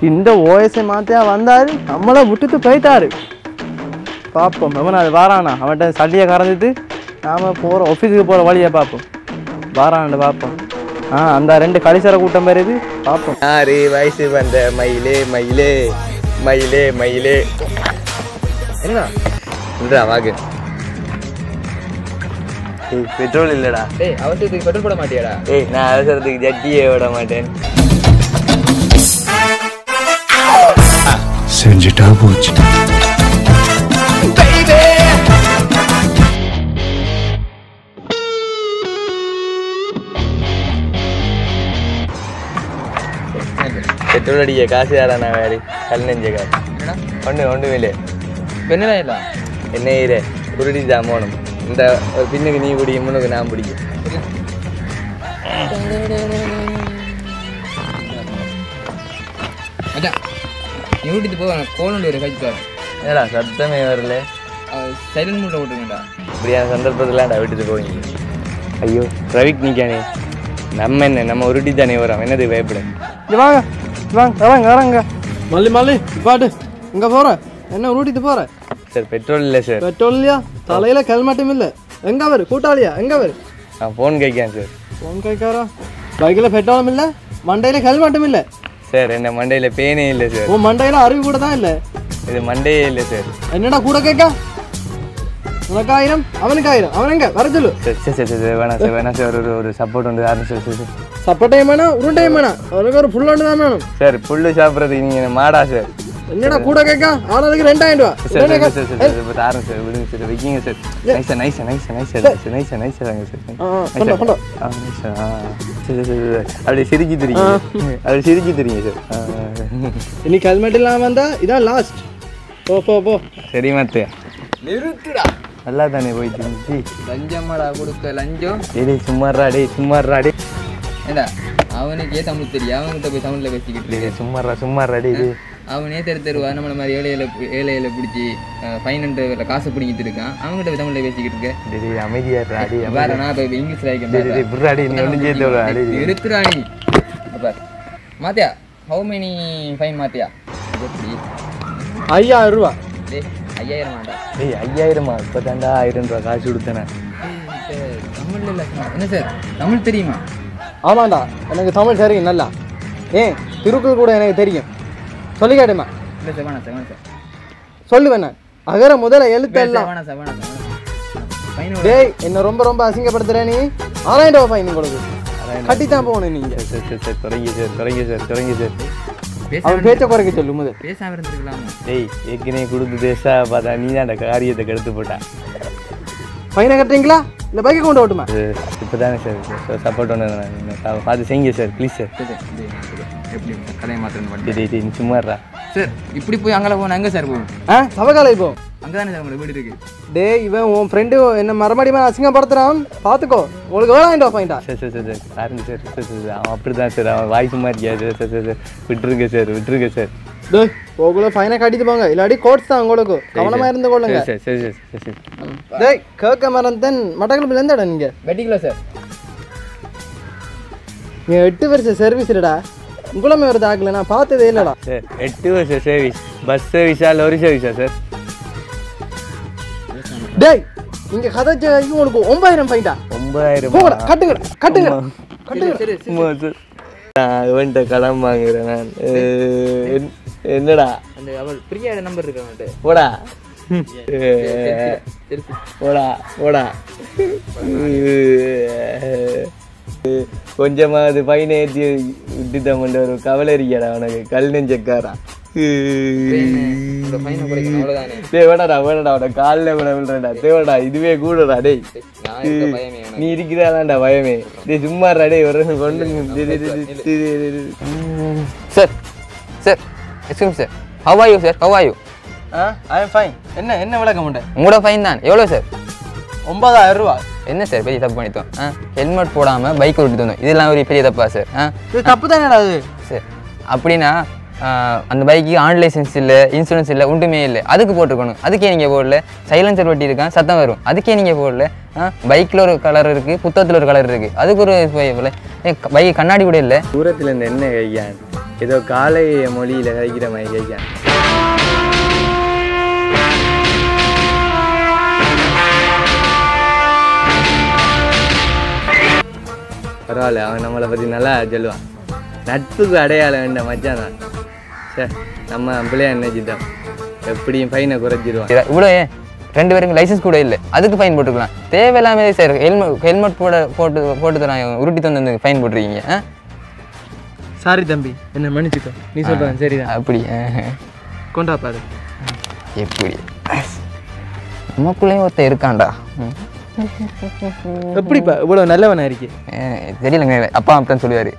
இந்த ஓஎஸ்ஐ மாத்தியா வந்தாரு நம்மளை விட்டுட்டு போயிட்டாரு பார்ப்போம் எவன் அது வாரானா அவன்கிட்ட சல்லியை கறந்துட்டு நாம போகிற ஆஃபீஸுக்கு போகிற வழியை பார்ப்போம் வாரான்னு பார்ப்போம் ஆ அந்த ரெண்டு கலிசர கூட்டம் வருது பார்ப்போம் ஆறு வயசு வந்த மயிலே மயிலே மயிலே மயிலே என்ன இல்லடா வாக்கு ஏய் பெட்ரோல் இல்லடா டேய் அவசரத்துக்கு பெட்ரோல் போட மாட்டியாடா ஏய் நான் அவசரத்துக்கு ஜட்டியே விட மாட்டேன் செஞ்சுட்டா போச்சு பெட்ரோல் அடிக்க காசு யாரா நான் வேறு கல் நெஞ்ச காசு ஒன்று ஒன்று இல்லை பெண்ணா இல்ல என்ன ஈரே குருடி ஜாமோனும் இந்த ஒரு பின்னுக்கு நீ பிடிக்கும் முன்னுக்கு நான் பிடிக்கும் மச்சான் நீ வீட்டுக்கு போ கோல் ஒரு கழிச்சு ஏடா சத்தமே வரல சைலண்ட் மூட்ல விட்டுருங்கடா இப்படியான சந்தர்ப்பத்திலாம்டா விட்டுட்டு போவீங்க ஐயோ ரவிக் நிக்கானே நம்ம என்ன நம்ம உருட்டி தானே வரோம் என்னது பயப்பட இங்க வாங்க இங்க வாங்க இறங்க இறங்க மல்லி மல்லி பாட்டு இங்கே போகிற என்ன ஊட்டிட்டு போகிற சார் பெட்ரோல் இல்லை சார் பெட்ரோல் இல்லையா தலையில் ஹெல்மெட்டும் இல்லை எங்கே வரு கூட்டாளியா எங்கே வரு நான் ஃபோன் கேட்கேன் சார் ஃபோன் கேட்காரா பைக்கில் பெட்ரோலும் இல்லை மண்டையில் ஹெல்மெட்டும் இல்லை சார் என்ன மண்டையில் பேனே இல்லை சார் உன் மண்டையில் அறிவு கூட தான் இல்லை இது மண்டையே இல்லை சார் என்னடா கூட கேட்க உனக்கு ஆயிரம் அவனுக்கு ஆயிரம் அவன் எங்க வர சொல்லு சார் சரி சரி சரி வேணாம் சார் வேணாம் சார் ஒரு ஒரு சப்போர்ட் வந்து யாரும் சார் சார் சார் சப்பட்டையும் வேணாம் உருண்டையும் வேணாம் அவனுக்கு ஒரு ஃபுல் ஒன்று தான் வேணும் சார் புல்லு சாப்பிட்றதுக்கு நீங்கள் மாடா சார் என்னடா கூட கேட்க ஆளுக்கு ரெண்டாயிரம் ரூபா சார் உடனே சார் கே- சார் சார் சார் இப்போ தாரேன் சார் விடுங்க சார் வைக்கிங்க சார் நைஸா நைஸா நைஸா நைஸா நைஸா நைஸா நைஸா தாங்க சார் ஆ, ஆ, கொண்டா, கொண்டா. ஆ நைஸா ஆ சரி சரி சரி அப்படியே சிரிக்கி தெரியுங்க அப்படியே சிரிக்கி தெரியுங்க சார் ஆ, ஆ. இன்னைக்கு ஹெல்மெட் இல்லாமல் வந்தா இதான் லாஸ்ட் போ போ போ சரி மத்தையா நிறுத்துடா நல்லா தானே போயிட்டு இருந்துச்சு லஞ்சமாடா கொடுக்க லஞ்சம் டேய் டேய் சும்மாறா டேய் சும்மாறா டேய் ஏண்டா அவனுக்கே தமிழ் தெரியும் அவன்கிட்ட போய் தமிழ்ல பேசிக்கிட்டு டேய், இருக்கு டேய் சும்மாறா சும்மாறா டேய் டேய் அவனே தெரு தெருவா நம்மள மாதிரி ஏழையில ஏழையில பிடிச்சி ஃபைனன்ற காசை பிடிங்கிட்டு இருக்கான் அவன்கிட்ட போய் தமிழ்ல பேசிக்கிட்டு இருக்க டேய் டேய் அமைதியா இருடா டேய் அமைதியா வேற நான் இப்போ இங்கிலீஷ்ல டேய் டேய் டேய் ஆகிக்கிறேன் புர்ரா டேய் நீ ஒன்றும் சேர்த்து விடா டேய் டேய். நிறுத்துடா நீ பார் மாத்தியா ஹவு மெனி ஃபைன் மாத்தியா எப்படி ஐயாயிரம் ரூபா டேய் ஐயாயிரம் வேண்டாம் டேய் ஐயாயிரமா இப்போ தாண்டா ஆயிரம் ரூபா காசு கொடுத்தேனே சார் தமிழ்ல இல்லை என்ன சார் தமிழ் தெரியுமா ஆமாண்டா எனக்கு தமிழ் தெரியும் நல்லா ஏன் திருக்குறள் கூட எனக்கு தெரியும் சொல்லி காட்டுமா இல்லை சார் வேணாம் சார் வேணாம் சார் சொல்லு வேணாம் அகர முதல எழுத்தெல்லாம் வேணாம் சார் வேணாம் சார் ஃபைன் டேய் என்ன ரொம்ப ரொம்ப அசிங்கப்படுத்துற நீ ஆறாயிரம் ரூபா ஃபைன் உங்களுக்கு கட்டித்தான் போகணும் நீங்க சரி சரி சரி குறைங்க சார் குறைங்க சார் குறைங்க சார் பேச அவன் பேச்ச குறைக்க சொல்லு முதல் பேசாம இருந்திருக்கலாமா டேய் ஏற்கனவே கொடுத்து தேசா பார்த்தா நீ தான் அந்த காரியத்தை கெடுத்து போட்டா ஃபைனை கட்டுறீங்களா இல்லை பைக்கை கொண்டு ஓட்டுமா இப்போ தானே சார் சப்போர்ட் ஒன்று பார்த்து செய்யுங்க சார் ப்ளீஸ் சார் சரி சார் இது, இது, எப்படி கதையை மாத்திரன்னு டேய் பண்ணி டேய் டேய் நீ சும்மாறா சார் இப்படி போய் அங்கே போகணும் எங்கே சார் போகும் ஆ சவகாலை இப்போ அங்கே தானே சார் உங்களுக்கு வீடு இருக்கு டேய் இவன் உன் ஃப்ரெண்டு என்ன மறுபடியும் அசிங்கப்படுத்துறான் பார்த்துக்கோ உங்களுக்கு ஏழாயிரம் ரூபா ஃபைன்டா சார் சார் சார் சார் பாருங்க சார் சார் சார் சார் அவன் அப்படி தான் சார் அவன் வாய் சும்மா இருக்கியா சார் சார் சார் சார் விட்டுருங்க சார் விட்டுருங்க சார் டேய் உங்களை ஃபைனை கட்டிட்டு போங்க இல்லாட்டி கோட்ஸ் தான் உங்களுக்கு கவனமா இருந்து கொள்ளுங்க சரி சரி சரி சரி சரி டேய் கேட்க மறந்தேன் மட்டக்களப்பில் எந்த இடம் நீங்க வெட்டிக்கல சார் நீ எட்டு வருஷம் சர்வீஸ் இல்லடா உங்களுமே வருது ஆக்கல நான் பார்த்ததே இல்லடா சார் எட்டு வருஷம் சர்வீஸ் பஸ் சர்வீஸா லோரி சர்வீஸா சார் டேய் நீங்க கதைச்ச வரைக்கும் உங்களுக்கு ஒன்பதாயிரம் ஃபைன்டா ஒன்பதாயிரம் போங்கடா கட்டுங்கடா கட்டுங்க கட்டுங்க சரி சும்மா சார் நான் இவன்கிட்ட கடன் வாங்குறேன் நான் அஹ், என்- என்னடா அந்த அவள் பிரியா நம்பர் இருக்கு அவன்கிட்ட போடா சரி போடா போடா கொஞ்சமாவது பையனை ஏற்றி விட்டுட்டோம்ன்ற ஒரு கவலை இருக்கியாடா உனக்கு கல் நெஞ்சக்காரா இந்த ஃபைனை குறைக்கணும் அவ்வளோதானே டேய் வேணாடா வேணாடா அவனை காலில் விட விடுறேன்டா தேவடா இதுவே கூடடா டேய் நான் இருக்க பயமே எனக்கு நீ இருக்கிறாதான்டா பயமே டேய் சும்மா டேய் ஒரு கொண்டு டேய், டேய், டேய், டேய், டேய், டேய், டேய். Sir sir excuse sir how are you sir how are you ah I am fine என்ன என்ன விளக்க மாட்டேன் உங்களோட ஃபைன் தான் எவ்வளோ சார் ஒன்பதாயிரம் ரூபா என்ன சார் பெரிய தப்பு பண்ணிட்டோம் ஆ ஹெல்மெட் போடாமல் பைக் ஓட்டிட்டு வந்தோம் இதெல்லாம் ஒரு பெரிய தப்பா சார் ஆ இது தப்பு தானேடா அது சார் அப்படின்னா ஆ, அந்த பைக்கு ஆன் லைசன்ஸ் இல்லை இன்சூரன்ஸ் இல்லை ஒன்றுமே இல்லை அதுக்கு போட்டிருக்கணும் அதுக்கே நீங்கள் போடல சைலன்சர் வட்டி இருக்கான் சத்தம் வரும் அதுக்கே நீங்கள் போடல ஆ பைக்கில் ஒரு கலர் இருக்குது புத்தகத்தில் ஒரு கலர் இருக்குது அதுக்கு ஒரு பைக் கண்ணாடி கூட இல்லை தூரத்துல இருந்து என்ன கையான் ஏதோ காலை மொழியில் கதைக்கிற மாதிரி கேட்கான் பரவாயில்ல அவன் நம்மளை பற்றி நல்லா சொல்லுவான் நட்புக்கு அடையாளம் வேண்டாம் மச்சான் தான் சே நம்ம பிள்ளையா நினைச்சிட்டோம் எப்படியும் ஃபைனை குறைச்சிடுவான் இத- இவ்வளோ ஏன் ரெண்டு பேருக்கு லைசன்ஸ் கூட இல்லை அதுக்கு ஃபைன் போட்டுக்கலாம் தேவையில்லாம சார் ஹெல்மெட் ஹெல்மெட் போட போட்டு போட்டு தரான் உருட்டி தந்து ஃபைன் போட்டிருக்கீங்க ஆ? சாரி தம்பி என்ன மன்னிச்சுக்கோ நீ சொல்கிறேன் சரிதான் அப்படி ஆஹ். கொண்டா பாரு எப்படி நமக்குள்ளேயும் ஒருத்தன் இருக்கான்டா ம். எப்படிப்பா இவ்வளோ நல்லவனா இருக்கே அஹ் தெரியலங்க அப்பா அப்படிதான் சொல்லுவார்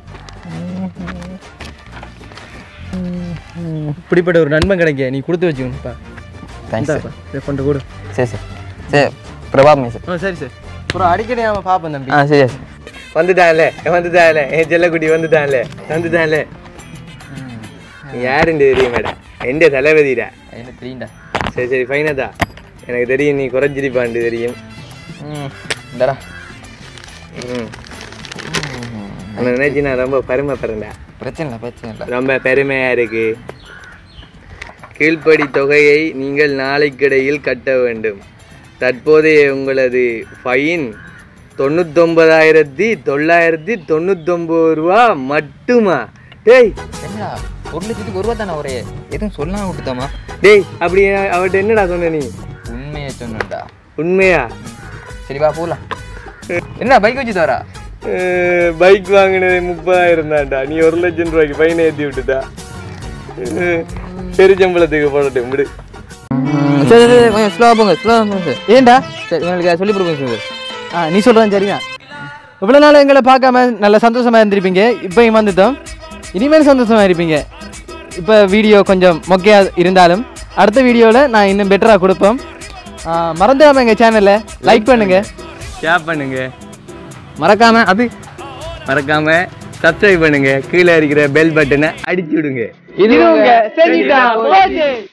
இப்படிப்பட்ட ஒரு நண்பன் கிடைக்க நீ கொடுத்து வச்சுக்கணும்ப்பா தேங்க்ஸ் சார் இந்தாப்பா இதை கொண்டு கொடு சரி சார் சரி பிரபாப்மே சார் ஆ சரி சார் அப்புறம் அடிக்கடி அவன் பார்ப்பேன் தம்பி ஆ சரி சார் வந்துட்டான்ல வந்துட்டான்ல என் செல்லக்குட்டி வந்துட்டான்ல வந்துட்டான்ல யாருன்னு தெரியும் மேடம் எந்த தளபதிடா என்ன தெரியுண்டா சரி சரி ஃபைனதா எனக்கு தெரியும் நீ குறைஞ்சிருப்பான்ட்டு தெரியும் ம் இந்தடா ம் அந்த நினைச்சு நான் ரொம்ப பெருமைப்படுறேன்டா பிரச்சனை இல்லை பிரச்சனை இல்லை ரொம்ப பெருமையா இருக்கு கீழ்ப்படி தொகையை நீங்கள் நாளைக்கிடையில் கட்ட வேண்டும் தற்போதைய உங்களது ஃபைன் தொண்ணூத்தொன்பதாயிரத்தி தொள்ளாயிரத்தி தொண்ணூத்தொம்பது ரூபா மட்டுமா டேய் என்னடா ஒரு லட்சத்துக்கு ஒரு ரூபா தானே ஒரே எதுவும் சொல்லாம விட்டுதாமா டேய் அப்படி அவட்ட என்னடா சொன்ன நீ உண்மையை சொன்னடா உண்மையா சரி வா போலாம் என்ன பைக் வச்சு தவறா பைக் வாங்கினது முப்பதாயிரம் தான்டா நீ ஒரு லட்சம் ரூபாய்க்கு ஃபைன் ஏற்றி விட்டுட்டா அஹ், பெருச்சம்பளத்துக்கு போடட்டும் விடு சரி சரி கொஞ்சம் ஸ்லோவாக போங்க ஸ்லோவாக போங்க சார் ஏன்டா சரி உங்களுக்கு சொல்லி கொடுப்பேங்க சார் ஆ நீ சொல்கிறேன் சரிதான் இவ்வளோ நாள் எங்களை பார்க்காம நல்ல சந்தோஷமாக இருந்திருப்பீங்க இப்போயும் வந்துட்டோம் இனிமேல் சந்தோஷமாக இருப்பீங்க இப்போ வீடியோ கொஞ்சம் மொக்கையாக இருந்தாலும் அடுத்த வீடியோவில் நான் இன்னும் பெட்டராக கொடுப்போம் ஆ, மறந்துடாம எங்கள் சேனலை லைக் பண்ணுங்கள் ஷேர் பண்ணுங்க மறக்காம அது மறக்காம சப்ஸ்கிரைப் பண்ணுங்க கீழே இருக்கிற பெல் பட்டனை அடிச்சு விடுங்க இது உங்க செஞ்சிட்டா போச்சு